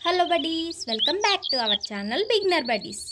hello buddies welcome back to our channel beginner buddies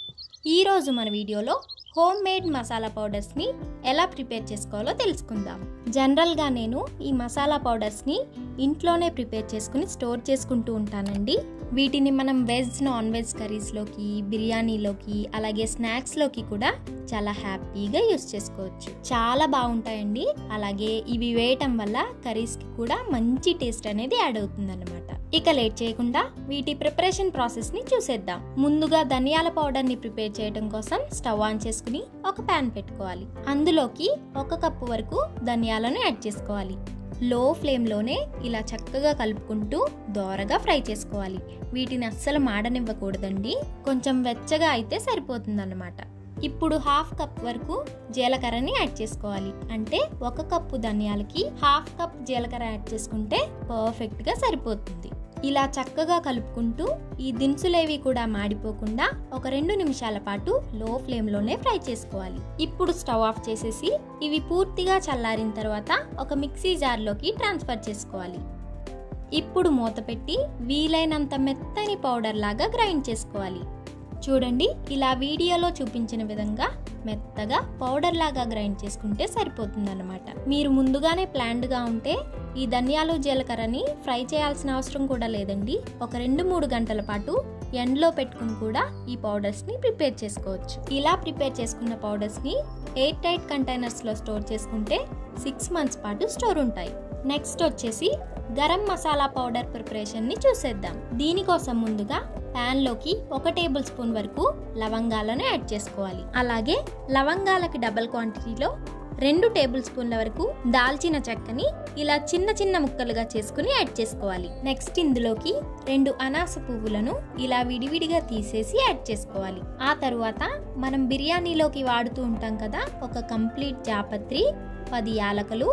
ఈరోజు మన వీడియోలో హోమ్ మేడ్ మసాలా పౌడర్స్ని ఎలా ప్రిపేర్ చేసుకోవాలో తెలుసుకుందాం జనరల్గా నేను ఈ మసాలా పౌడర్స్ని ఇంట్లోనే ప్రిపేర్ చేసుకుని స్టోర్ చేసుకుంటూ ఉంటానండి వీటిని మనం వెజ్ నాన్ వెజ్ కర్రీస్లోకి బిర్యానీలోకి అలాగే స్నాక్స్లోకి కూడా చాలా హ్యాపీగా యూస్ చేసుకోవచ్చు చాలా బాగుంటాయండి అలాగే ఇవి వేయటం వల్ల కర్రీస్కి కూడా మంచి టేస్ట్ అనేది యాడ్ అవుతుందన్నమాట ఇక లేట్ చేయకుండా వీటి ప్రిపరేషన్ ప్రాసెస్ ని చూసేద్దాం ముందుగా ధనియాల పౌడర్ ని ప్రిపేర్ చేయడం కోసం స్టవ్ ఆన్ చేసుకుని ఒక ప్యాన్ పెట్టుకోవాలి అందులోకి ఒక కప్పు వరకు ధనియాలను యాడ్ చేసుకోవాలి లో ఫ్లేమ్లోనే ఇలా చక్కగా కలుపుకుంటూ దోరగా ఫ్రై చేసుకోవాలి వీటిని అస్సలు మాడనివ్వకూడదండి కొంచెం వెచ్చగా అయితే సరిపోతుందన్నమాట ఇప్పుడు హాఫ్ కప్ వరకు జీలకర్రని యాడ్ చేసుకోవాలి అంటే ఒక కప్పు ధనియాలకి హాఫ్ కప్ జీలకర్ర యాడ్ చేసుకుంటే పర్ఫెక్ట్గా సరిపోతుంది ఇలా చక్కగా కలుపుకుంటూ ఈ దినుసులేవి కూడా మాడిపోకుండా ఒక రెండు నిమిషాల పాటు లో ఫ్లేమ్లోనే ఫ్రై చేసుకోవాలి ఇప్పుడు స్టవ్ ఆఫ్ చేసేసి ఇవి పూర్తిగా చల్లారిన తర్వాత ఒక మిక్సీ జార్లోకి ట్రాన్స్ఫర్ చేసుకోవాలి ఇప్పుడు మూత పెట్టి వీలైనంత మెత్తని పౌడర్ లాగా గ్రైండ్ చేసుకోవాలి చూడండి ఇలా వీడియోలో చూపించిన విధంగా మెత్తగా పౌడర్ లాగా గ్రైండ్ చేసుకుంటే సరిపోతుందన్నమాట మీరు ముందుగానే ప్లాన్డ్గా ఉంటే ఈ ధనియాలు జీలకర్రని ఫ్రై చేయాల్సిన అవసరం కూడా లేదండి ఒక రెండు మూడు గంటల పాటు ఎండ్లో పెట్టుకుని కూడా ఈ పౌడర్స్ని ప్రిపేర్ చేసుకోవచ్చు ఇలా ప్రిపేర్ చేసుకున్న పౌడర్స్ని ఎయిర్ టైట్ కంటైనర్స్లో స్టోర్ చేసుకుంటే సిక్స్ మంత్స్ పాటు స్టోర్ ఉంటాయి నెక్స్ట్ వచ్చేసి గరం మసాలా పౌడర్ ప్రిపరేషన్ని చూసేద్దాం దీనికోసం ముందుగా ప్యాన్లోకి ఒక టేబుల్ స్పూన్ వరకు లవంగాలను యాడ్ చేసుకోవాలి అలాగే లవంగాలకి డబల్ క్వాంటిటీలో రెండు టేబుల్ స్పూన్ల వరకు దాల్చిన చెక్కని ఇలా చిన్న చిన్న ముక్కలుగా చేసుకుని యాడ్ చేసుకోవాలి నెక్స్ట్ ఇందులోకి రెండు అనాస పువ్వులను ఇలా విడివిడిగా తీసేసి యాడ్ చేసుకోవాలి ఆ తరువాత మనం బిర్యానీలోకి వాడుతూ ఉంటాం కదా ఒక కంప్లీట్ జాపత్రి పది యాలకలు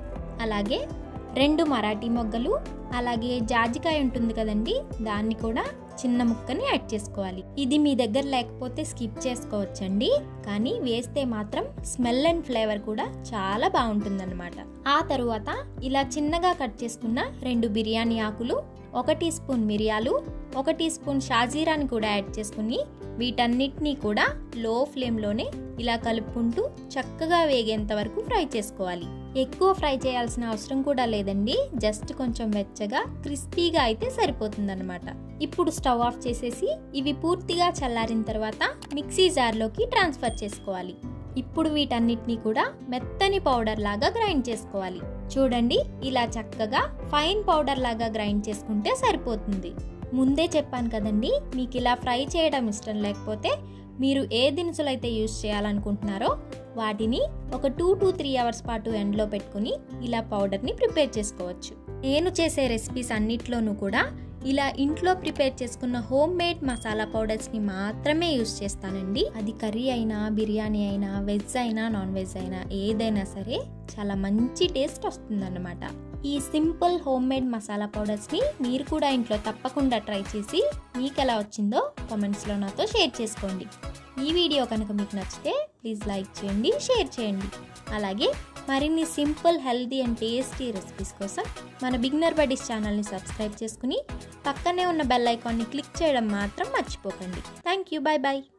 అలాగే రెండు మరాఠీ మొగ్గలు అలాగే జాజికాయ ఉంటుంది కదండి దాన్ని కూడా చిన్న ముక్కని యాడ్ చేసుకోవాలి ఇది మీ దగ్గర లేకపోతే స్కిప్ చేసుకోవచ్చండి కానీ వేస్తే మాత్రం స్మెల్ అండ్ ఫ్లేవర్ కూడా చాలా బాగుంటుందన్నమాట ఆ తరువాత ఇలా చిన్నగా కట్ చేసుకున్న రెండు బిర్యానీ ఆకులు ఒక టీ స్పూన్ మిరియాలు ఒక టీ స్పూన్ షాజీరాని కూడా యాడ్ చేసుకుని వీటన్నిటినీ కూడా లో ఫ్లేమ్లోనే ఇలా కలుపుకుంటూ చక్కగా వేగేంత వరకు ఫ్రై చేసుకోవాలి ఎక్కువ ఫ్రై చేయాల్సిన అవసరం కూడా లేదండి జస్ట్ కొంచెం వెచ్చగా క్రిస్పీగా అయితే సరిపోతుందన్నమాట ఇప్పుడు స్టవ్ ఆఫ్ చేసేసి ఇవి పూర్తిగా చల్లారిన తర్వాత మిక్సీ జార్లోకి ట్రాన్స్ఫర్ చేసుకోవాలి ఇప్పుడు వీటన్నిటిని కూడా మెత్తని పౌడర్ లాగా గ్రైండ్ చేసుకోవాలి చూడండి ఇలా చక్కగా ఫైన్ పౌడర్ లాగా గ్రైండ్ చేసుకుంటే సరిపోతుంది ముందే చెప్పాను కదండి మీకు ఇలా ఫ్రై చేయడం ఇష్టం లేకపోతే మీరు ఏ దినుసులు అయితే యూజ్ చేయాలనుకుంటున్నారో వాటిని ఒక టూ టు త్రీ అవర్స్ పాటు ఎండ్లో పెట్టుకుని ఇలా పౌడర్ని ప్రిపేర్ చేసుకోవచ్చు నేను చేసే రెసిపీస్ అన్నిట్లోనూ కూడా ఇలా ఇంట్లో ప్రిపేర్ చేసుకున్న హోమ్ మేడ్ మసాలా పౌడర్స్ని మాత్రమే యూస్ చేస్తానండి అది కర్రీ అయినా బిర్యానీ అయినా వెజ్ అయినా నాన్ వెజ్ అయినా ఏదైనా సరే చాలా మంచి టేస్ట్ వస్తుందన్నమాట ఈ సింపుల్ హోమ్ మేడ్ మసాలా పౌడర్స్ని మీరు కూడా ఇంట్లో తప్పకుండా ట్రై చేసి మీకు ఎలా వచ్చిందో కామెంట్స్లో నాతో షేర్ చేసుకోండి ఈ వీడియో కనుక మీకు నచ్చితే ప్లీజ్ లైక్ చేయండి షేర్ చేయండి అలాగే మరిన్ని simple healthy and tasty recipes కోసం మన బిగ్నర్ బడీస్ ఛానల్ని సబ్స్క్రైబ్ చేసుకుని పక్కనే ఉన్న బెల్ ఐకాన్ని క్లిక్ చేయడం మాత్రం మర్చిపోకండి థ్యాంక్ యూ బాయ్ బాయ్